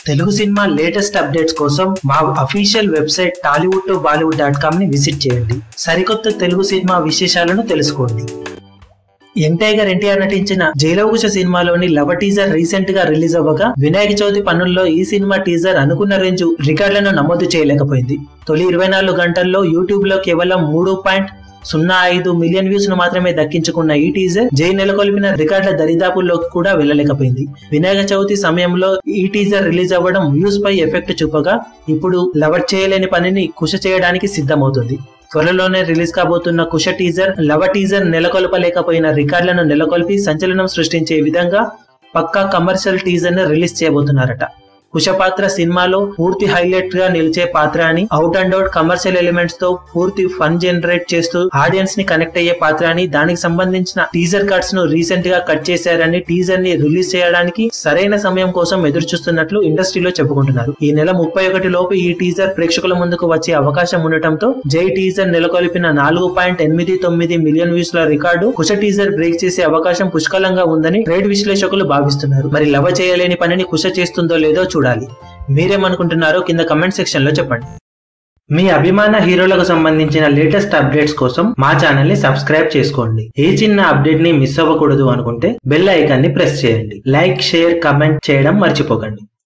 Telugu cinema latest updates కోసం మా official website Tollywood to Bollywood dot com ని విజిట్ చేయండి సరికొత్త తెలుగు సినిమా విశేషాలను తెలుసుకోండి యంగ్ టైగర్ ఎన్టీఆర్ నటించిన జైలవకుశ సినిమాలోని లవ టీజర్ రీసెంట్ గా రిలీజ్ అవ్వగా వినాయక చవితి పనుల్లో ఈ సినిమా టీజర్ అనుకున్న రేంజ్ రికార్డులను నమోదు చేయలేకపోయింది తొలి ఇరవై నాలుగు గంటల్లో యూట్యూబ్ లో కేవలం మూడు పాయింట్ సున్నా ఐదు మిలియన్ వ్యూస్ ను మాత్రమే దక్కించుకున్న ఈ టీజర్ జై నెలకొల్పిన రికార్డుల దరిదాపుల్లోకి కూడా వెళ్ళలేకపోయింది వినాయక చవితి సమయంలో ఈ టీజర్ రిలీజ్ అవ్వడం వ్యూస్ పై ఎఫెక్ట్ చూపగా ఇప్పుడు లవర్ చేయలేని పనిని కుష చేయడానికి సిద్ధమవుతుంది త్వరలోనే రిలీజ్ కాబోతున్న కుష టీజర్ లవ టీజర్ నెలకొల్పలేకపోయిన రికార్డులను నెలకొల్పి సంచలనం సృష్టించే విధంగా పక్కా కమర్షియల్ టీజర్ ని రిలీజ్ చేయబోతున్నారట కుష పాత్ర సినిమాలో పూర్తి హైలైట్ గా నిలిచే పాత్ర అని out and out commercial elements తో పూర్తి ఫన్ జనరేట్ చేస్తూ ఆడియన్స్ ని కనెక్ట్ అయ్యే పాత్ర అని దానికి సంబంధించిన టీజర్ కట్స్ ను రీసెంట్ గా కట్ చేశారని టీజర్ ని రిలీజ్ చేయడానికి సరైన సమయం కోసం ఎదురు చూస్తున్నట్లు ఇండస్ట్రీలో చెప్పుకుంటున్నారు ఈ నెల ముప్పై ఒకటి లోపు ఈ టీజర్ ప్రేక్షకుల ముందుకు వచ్చే అవకాశం ఉండటంతో జై టీజర్ నెలకొల్పిన నాలుగు పాయింట్ ఎనిమిది తొమ్మిది మిలియన్ వ్యూస్ ల రికార్డు కుష టీజర్ బ్రేక్ చేసే అవకాశం పుష్కలంగా ఉందని ట్రేడ్ విశ్లేషకులు భావిస్తున్నారు మరి లవ చేయలేని పనిని కుష చేస్తుందో లేదో చూడాలి మీరేమనుకుంటున్నారో కింద కమెంట్ సెక్షన్ లో చెప్పండి మీ అభిమాన హీరోలకు సంబంధించిన లేటెస్ట్ అప్డేట్స్ కోసం మా ఛానల్ ని సబ్స్క్రైబ్ చేసుకోండి ఏ చిన్న అప్డేట్ ని మిస్ అవ్వకూడదు అనుకుంటే బెల్ ఐకాన్ ని ప్రెస్ చేయండి లైక్ షేర్ కమెంట్ చేయడం మర్చిపోకండి